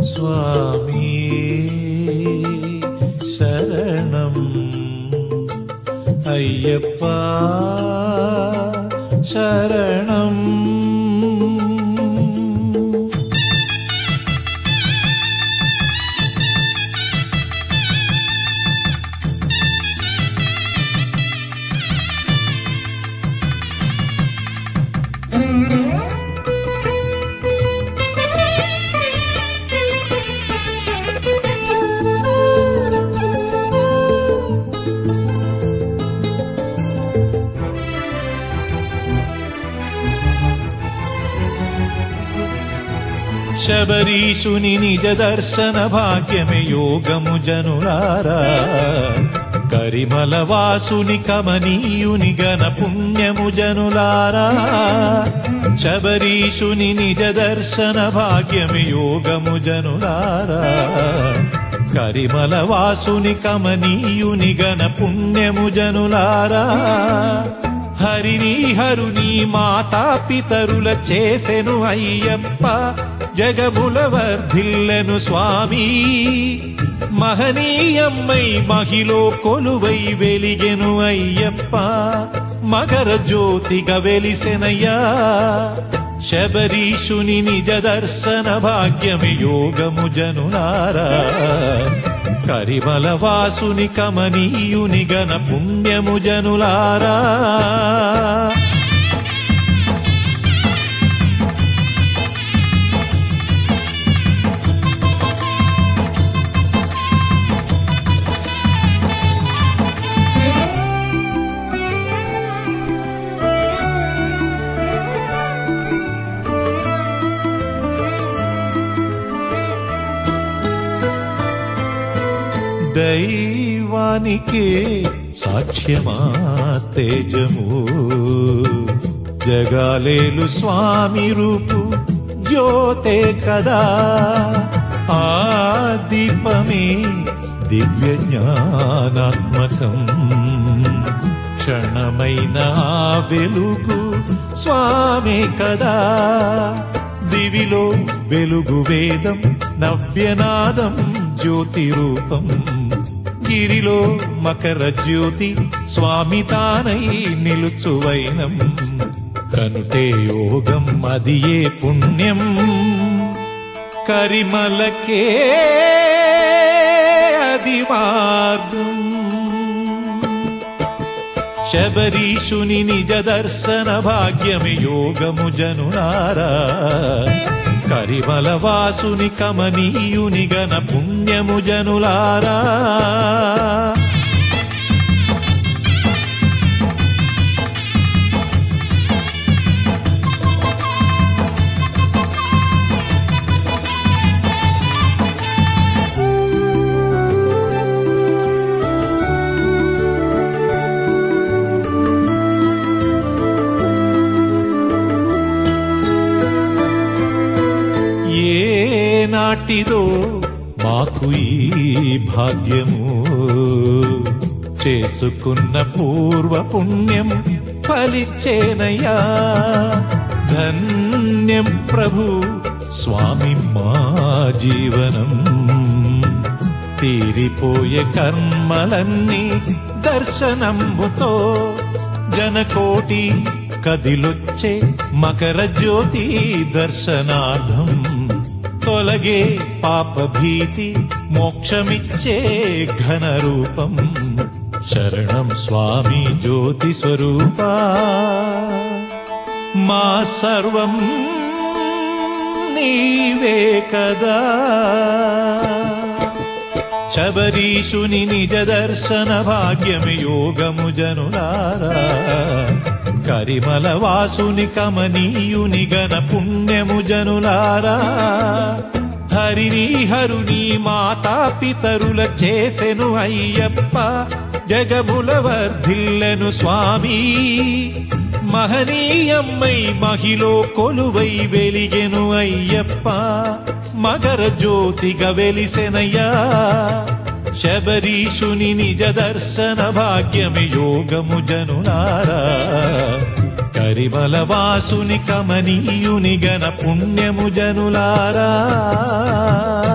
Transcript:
స్వామి శరణం అయ్యప్ప శరణం శబరీషుని నిజ దర్శన భాగ్యమే యోగము జనులారా కరిమల వాసుని కమనీయుని గణ పుణ్యము జనులారా శబరీషుని నిజ దర్శన భాగ్యమే యోగము జనులారా కరిమల వాసుని కమనీయుని గణ పుణ్యము జనులారా హరిని హరుని మాతా పితరుల చేసెను అయ్యప్ప జగముల వర్ధిల్లెను స్వామి మహనీయమ్మై మహిలో కొలువై వెలిగెను అయ్యప్ప మకర జ్యోతిగా వెలిసెనయ్యా శబరీషుని నిజ దర్శన భాగ్యమి యోగము జనులారా కరిమల వాసుని కమనీయుని గణ పుణ్యము జనులారా దైవానికే సాక్ష్యమా తేజము జగాలేలు స్వామి రూపు జ్యోతే కదా ఆ దీపమే దివ్య జ్ఞానాత్మకం క్షణమైన ఆ వెలుగు స్వామే కదా దివిలో వెలుగు వేదం నవ్యనాదం జ్యోతి రూపం గిరిలో మకర జ్యోతి స్వామి తానై నిలుచువైనం కనుటే యోగం అదియే పుణ్యం కరిమలకే అది మార్గం శబరీషుని నిజ దర్శన భాగ్యమి యోగము జనులారా కరిమల వాసుని కమనీయుని గణ పుణ్యము జనులారా ఏ నాటిదో మాకు ఈ భాగ్యము చేసుకున్న పూర్వ పుణ్యం ఫలిచ్చేనయ్యా ధన్యం ప్రభు స్వామి మా జీవనం తీరిపోయే కర్మలన్నీ దర్శనంబుతో జనకోటి కదిలొచ్చే మకర జ్యోతి దర్శనార్థం తొలగే పాప భీతి మోక్షమిచ్చే ఘన రూపం శరణం స్వామి జ్యోతి స్వరూపా మా సర్వం నీవే కదా శబరీషుని నిజ దర్శన భాగ్యమి యోగము జనులారా కరిమల వాసుని కమనీయుని గణ పుణ్యము జనులారా హరిని హరుని మాతా పితరుల చేసెను అయ్యప్ప జగముల వర్ధిల్లెను స్వామి మహనీయమ్మై మహిలో కొలువై వెలిగెను అయ్యప్ప మకర జ్యోతిగా వెలిసెనయ్యా శబరీషుని నిజ దర్శన భాగ్యమి యోగము జనులారా కరిమల వాసుని కమనీయుని గణ పుణ్యము జనులారా